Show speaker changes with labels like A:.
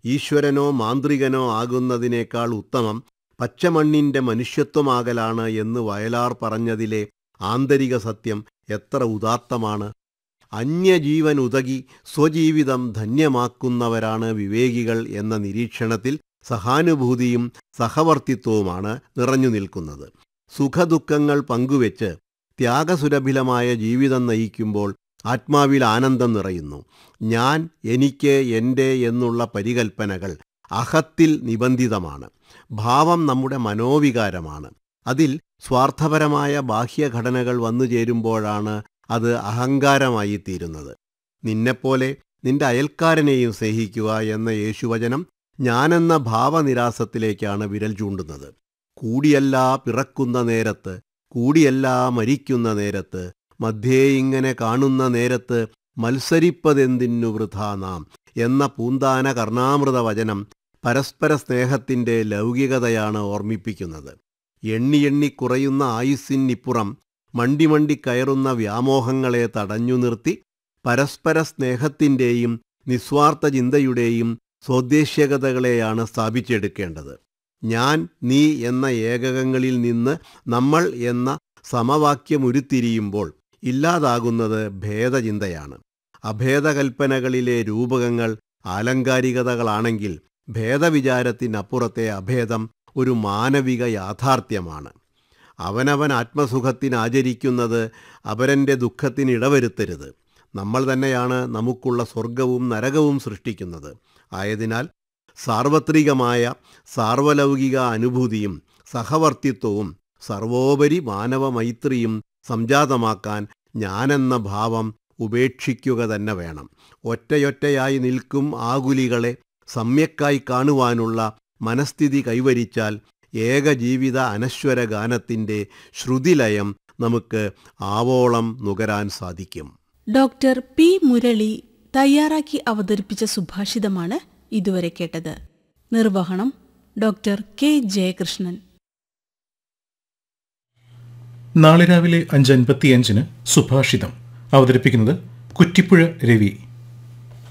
A: ഈശ്വരനോ മാന്ത്രികനോ ആകുന്നതിനേക്കാൾ ഉത്തമം പച്ചമണ്ണിന്റെ മനുഷ്യത്വമാകലാണ് എന്ന് വയലാർ പറഞ്ഞതിലെ ആന്തരിക സത്യം എത്ര ഉദാത്തമാണ് അന്യജീവൻ ഉതകി സ്വജീവിതം ധന്യമാക്കുന്നവരാണ് വിവേകികൾ എന്ന നിരീക്ഷണത്തിൽ സഹാനുഭൂതിയും സഹവർത്തിത്വവുമാണ് നിറഞ്ഞു നിൽക്കുന്നത് സുഖദുഃഖങ്ങൾ പങ്കുവെച്ച് ത്യാഗസുരഭിലമായ ജീവിതം നയിക്കുമ്പോൾ ആത്മാവിൽ ആനന്ദം നിറയുന്നു ഞാൻ എനിക്ക് എൻ്റെ എന്നുള്ള പരികൽപ്പനകൾ അഹത്തിൽ നിബന്ധിതമാണ് ഭാവം നമ്മുടെ മനോവികാരമാണ് അതിൽ സ്വാർത്ഥപരമായ ബാഹ്യഘടനകൾ വന്നു ചേരുമ്പോഴാണ് അത് അഹങ്കാരമായി തീരുന്നത് നിന്നെപ്പോലെ നിന്റെ അയൽക്കാരനെയും സ്നേഹിക്കുക എന്ന യേശുവചനം ഞാനെന്ന ഭാവനിരാസത്തിലേക്കാണ് വിരൽ ചൂണ്ടുന്നത് കൂടിയല്ല പിറക്കുന്ന നേരത്ത് കൂടിയല്ല മരിക്കുന്ന നേരത്ത് മധ്യേ ഇങ്ങനെ കാണുന്ന നേരത്ത് മത്സരിപ്പതെന്തിനു വൃഥാ നാം എന്ന പൂന്താന കർണാമൃത വചനം പരസ്പര സ്നേഹത്തിൻ്റെ ലൗകികതയാണ് ഓർമ്മിപ്പിക്കുന്നത് എണ്ണി എണ്ണി കുറയുന്ന ആയുസ്സിനിപ്പുറം മണ്ടി മണ്ടി കയറുന്ന വ്യാമോഹങ്ങളെ തടഞ്ഞു നിർത്തി പരസ്പര സ്നേഹത്തിൻ്റെയും നിസ്വാർത്ഥ ചിന്തയുടെയും സ്വദ്ദേശ്യകതകളെയാണ് സ്ഥാപിച്ചെടുക്കേണ്ടത് ഞാൻ നീ എന്ന ഏകകങ്ങളിൽ നിന്ന് നമ്മൾ എന്ന സമവാക്യമുരുത്തിരിയുമ്പോൾ ഇല്ലാതാകുന്നത് ഭേദചിന്തയാണ് അഭേദകൽപ്പനകളിലെ രൂപകങ്ങൾ ആലങ്കാരികതകളാണെങ്കിൽ ഭേദവിചാരത്തിനപ്പുറത്തെ അഭേദം ഒരു മാനവിക യാഥാർത്ഥ്യമാണ് അവനവൻ ആത്മസുഖത്തിന് ആചരിക്കുന്നത് അപരൻ്റെ ദുഃഖത്തിന് ഇടവരുത്തരുത് നമ്മൾ തന്നെയാണ് നമുക്കുള്ള സ്വർഗവും നരകവും സൃഷ്ടിക്കുന്നത് ആയതിനാൽ സാർവത്രികമായ സാർവലൗകിക അനുഭൂതിയും സഹവർത്തിത്വവും സർവോപരി മാനവമൈത്രിയും സംജാതമാക്കാൻ ഞാനെന്ന ഭാവം ഉപേക്ഷിക്കുക തന്നെ വേണം ഒറ്റയൊറ്റയായി നിൽക്കും ആകുലികളെ സമ്യക്കായി കാണുവാനുള്ള മനസ്ഥിതി കൈവരിച്ചാൽ ഏകജീവിത അനശ്വര ഗാനത്തിൻ്റെ ശ്രുതിലയം നമുക്ക് ആവോളം നുകരാൻ സാധിക്കും
B: ഡോക്ടർ പി മുരളി തയ്യാറാക്കി അവതരിപ്പിച്ച സുഭാഷിതമാണ് ഇതുവരെ കേട്ടത് നിർവഹണം ഡോക്ടർ കെ ജയകൃഷ്ണൻ
C: നാളെ രാവിലെ അഞ്ച് അൻപത്തിയഞ്ചിന് സുഭാഷിതം അവതരിപ്പിക്കുന്നത് കുറ്റിപ്പുഴ രവി